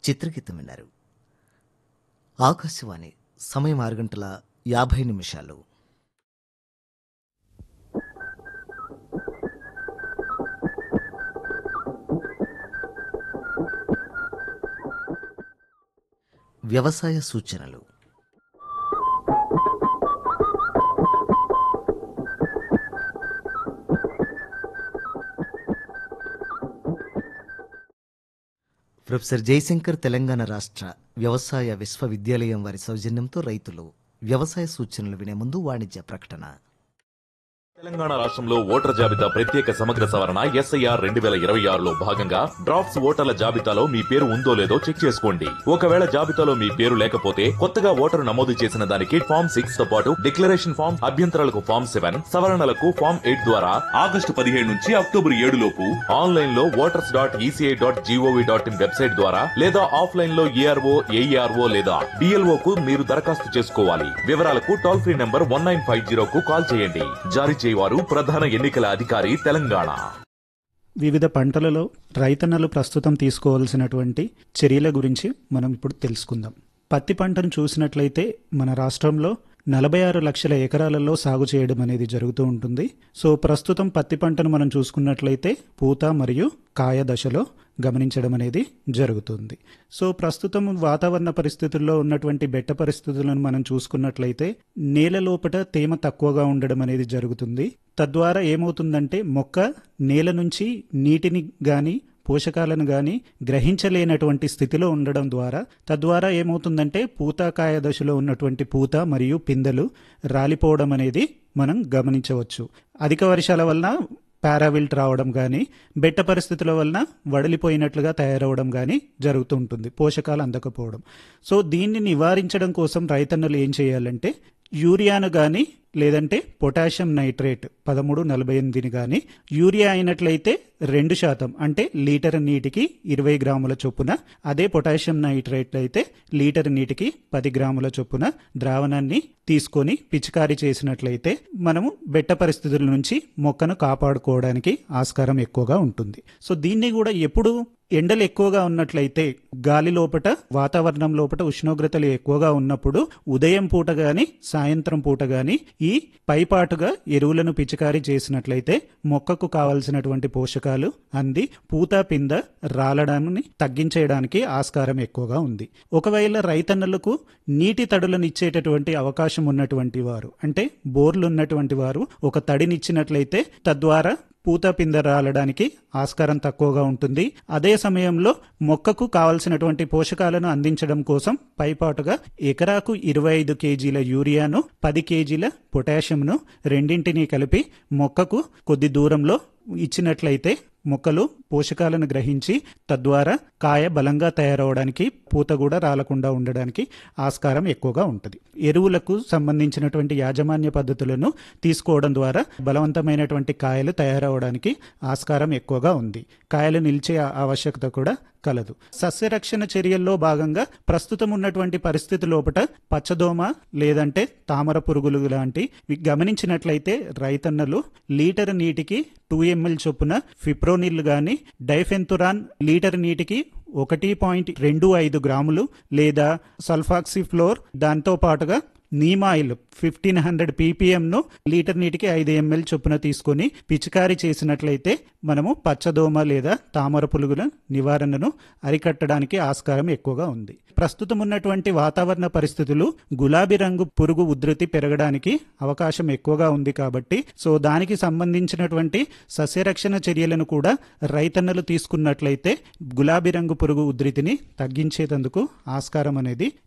చిత్రగీతం విన్నారు ఆకాశవాణి సమయం ఆరు గంటల యాభై నిమిషాలు వ్యవసాయ సూచనలు ప్రొఫెసర్ జయశంకర్ తెలంగాణ రాష్ట్ర వ్యవసాయ విశ్వవిద్యాలయం వారి సౌజన్యంతో రైతులు వ్యవసాయ సూచనలు వినే ముందు వాణిజ్య ప్రకటన తెలంగాణ రాష్ట్రంలో ఓటర్ జాబితా ప్రత్యేక సమగ్ర సవరణ ఎస్ఐఆర్ రెండు వేల ఇరవై ఆరులో భాగంగా డ్రాఫ్ట్స్ ఓటర్ల జాబితాలో మీ పేరు ఉందో లేదో చెక్ చేసుకోండి ఒకవేళ జాబితాలో మీ పేరు లేకపోతే కొత్తగా ఓటరు నమోదు చేసిన దానికి ఫామ్ సిక్స్ తో పాటు డిక్లరేషన్ ఫామ్ అభ్యంతరాలకు ఫామ్ సెవెన్ సవరణలకు ఫామ్ ఎయిట్ ద్వారా ఆగస్టు పదిహేడు నుంచి అక్టోబర్ ఏడు లోపు ఆన్లైన్ లో voters dot ECI dot GOV dot in website ద్వారా లేదా ఆఫ్లైన్ లో ఏఆర్ఓ ఏఈఆర్ఓ లేదా డిఎల్ఓ కు మీరు దరఖాస్తు చేసుకోవాలి వివరాలకు toll free number one nine five zero కు కాల్ చేయండి జారీ చేయవారు ప్రధాన ఎన్నికల అధికారి తెలంగాణ వివిధ పంటలలో రైతన్నలు ప్రస్తుతం తీసుకోవాల్సినటువంటి చర్యల గురించి మనం ఇప్పుడు తెలుసుకుందాం పత్తి పంటను చూసినట్లయితే మన రాష్ట్రంలో నలభై ఆరు లక్షల ఎకరాలలో సాగు చేయడం అనేది జరుగుతూ ఉంటుంది సో ప్రస్తుతం పత్తి పంటను మనం చూసుకున్నట్లయితే పూత మరియు కాయ దశలో గమనించడం అనేది జరుగుతుంది సో ప్రస్తుతం వాతావరణ పరిస్థితుల్లో ఉన్నటువంటి బెట్ట పరిస్థితులను మనం చూసుకున్నట్లయితే నేల లోపల తేమ తక్కువగా ఉండడం అనేది జరుగుతుంది తద్వారా ఏమవుతుందంటే మొక్క నేల నుంచి నీటిని గాని పోషకాలను గాని గ్రహించలేనటువంటి స్థితిలో ఉండడం ద్వారా తద్వారా ఏమవుతుందంటే పూతాకాయ దశలో ఉన్నటువంటి పూత మరియు పిందెలు రాలిపోవడం అనేది మనం గమనించవచ్చు అధిక వర్షాల వలన పారావిల్ట్ రావడం కానీ బెట్ట పరిస్థితుల వలన వడలిపోయినట్లుగా తయారవడం కానీ జరుగుతూ ఉంటుంది పోషకాలు అందకపోవడం సో దీన్ని నివారించడం కోసం రైతన్నలు ఏం చేయాలంటే యూరియాను కానీ లేదంటే పొటాషియం నైట్రేట్ పదమూడు నలభై ఎనిమిదిని కానీ యూరియా అయినట్లయితే రెండు శాతం అంటే లీటర్ నీటికి ఇరవై గ్రాముల చొప్పున అదే పొటాషియం నైట్రేట్ అయితే లీటర్ నీటికి పది గ్రాముల చొప్పున ద్రావణాన్ని తీసుకొని పిచికారీ చేసినట్లయితే మనము బెట్ట పరిస్థితుల నుంచి మొక్కను కాపాడుకోవడానికి ఆస్కారం ఎక్కువగా ఉంటుంది సో దీన్ని కూడా ఎప్పుడు ఎండలు ఎక్కువగా ఉన్నట్లయితే గాలి లోపట వాతావరణం లోపట ఉష్ణోగ్రతలు ఎక్కువగా ఉన్నప్పుడు ఉదయం పూట గాని సాయంత్రం పూట గాని ఈ పైపాటుగా ఎరువులను పిచికారీ చేసినట్లయితే మొక్కకు కావలసినటువంటి పోషకాలు అంది పూత పింద రాలడాన్ని తగ్గించేయడానికి ఆస్కారం ఎక్కువగా ఉంది ఒకవేళ రైతన్నలకు నీటి తడులను ఇచ్చేటటువంటి అవకాశం ఉన్నటువంటి వారు అంటే బోర్లు ఉన్నటువంటి వారు ఒక తడినిచ్చినట్లయితే తద్వారా పూత పింద రాలడానికి ఆస్కారం తక్కువగా ఉంటుంది అదే సమయంలో మొక్కకు కావలసినటువంటి పోషకాలను అందించడం కోసం పైపాటుగా ఎకరాకు ఇరవై ఐదు కేజీల యూరియాను పది కేజీల పొటాషియంను రెండింటినీ కలిపి మొక్కకు కొద్ది దూరంలో ఇచ్చినట్లయితే మొక్కలు పోషకాలను గ్రహించి తద్వారా కాయ బలంగా తయారవడానికి పూత కూడా రాలకుండా ఉండడానికి ఆస్కారం ఎక్కువగా ఉంటుంది ఎరువులకు సంబంధించినటువంటి యాజమాన్య పద్ధతులను తీసుకోవడం ద్వారా బలవంతమైనటువంటి కాయలు తయారవడానికి ఆస్కారం ఎక్కువగా ఉంది కాయలు నిలిచే ఆవశ్యకత కూడా కలదు సస్యరక్షణ చర్యల్లో భాగంగా ప్రస్తుతం ఉన్నటువంటి పరిస్థితి లోపల పచ్చదోమ లేదంటే తామర పురుగులు లాంటి గమనించినట్లయితే రైతన్నలు లీటర్ నీటికి టూ ఎంఎల్ చొప్పున ఫిప్రోనిల్ గాని డైఫెన్తురాన్ లీటర్ నీటికి ఒకటి పాయింట్ రెండు ఐదు గ్రాములు లేదా సల్ఫాక్సిఫ్లోర్ దాంతో పాటుగా నీమాయిల్ ఫిఫ్టీన్ హండ్రెడ్ పీపీఎంను లీటర్ నీటికి ఐదు ఎంఎల్ చొప్పున తీసుకొని పిచికారీ చేసినట్లయితే మనము పచ్చదోమ లేదా తామర పురుగుల నివారణను అరికట్టడానికి ఆస్కారం ఎక్కువగా ఉంది ప్రస్తుతం ఉన్నటువంటి వాతావరణ పరిస్థితులు గులాబీ రంగు పురుగు ఉధృతి పెరగడానికి అవకాశం ఎక్కువగా ఉంది కాబట్టి సో దానికి సంబంధించినటువంటి సస్యరక్షణ చర్యలను కూడా రైతన్నలు తీసుకున్నట్లయితే గులాబీ రంగు పురుగు ఉధృతిని తగ్గించేందుకు ఆస్కారం అనేది